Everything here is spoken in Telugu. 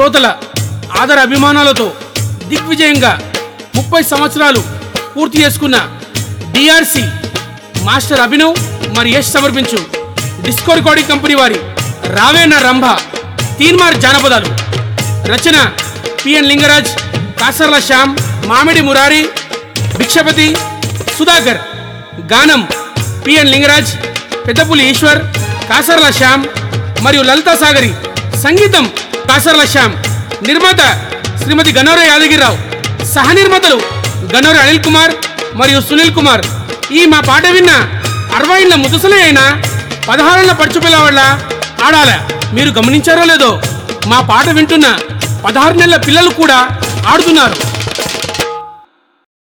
శ్రోతల ఆదర అభిమానాలతో దిగ్విజయంగా ముప్పై సంవత్సరాలు పూర్తి చేసుకున్న డిఆర్సి మాస్టర్ అభినవ్ మరి యశ్ సమర్పించు డిస్కో రికార్డింగ్ కంపెనీ వారి రావేణ రంభ తీన్మార్ జానపదాలు రచన పిఎన్ లింగరాజ్ కాసర్ల శ్యామ్ మామిడి మురారి భిక్షపతి సుధాకర్ గానం పిఎన్ లింగరాజ్ పెద్దపులి ఈశ్వర్ కాసర్ల శ్యామ్ మరియు లలితా సాగరి సంగీతం కాసర్ల శ్యామ్ నిర్మాత శ్రీమతి గన్నోర యాదగిరిరావు సహ నిర్మాతలు గన్నోర అనిల్ కుమార్ మరియు సునీల్ కుమార్ ఈ మా పాట విన్న అరవై ఏళ్ళ ముదుసలే అయినా పదహారేళ్ల పడుచు పిల్లవాళ్ళ ఆడాల మీరు గమనించారో లేదో మా పాట వింటున్న పదహారు నెలల పిల్లలు కూడా ఆడుతున్నారు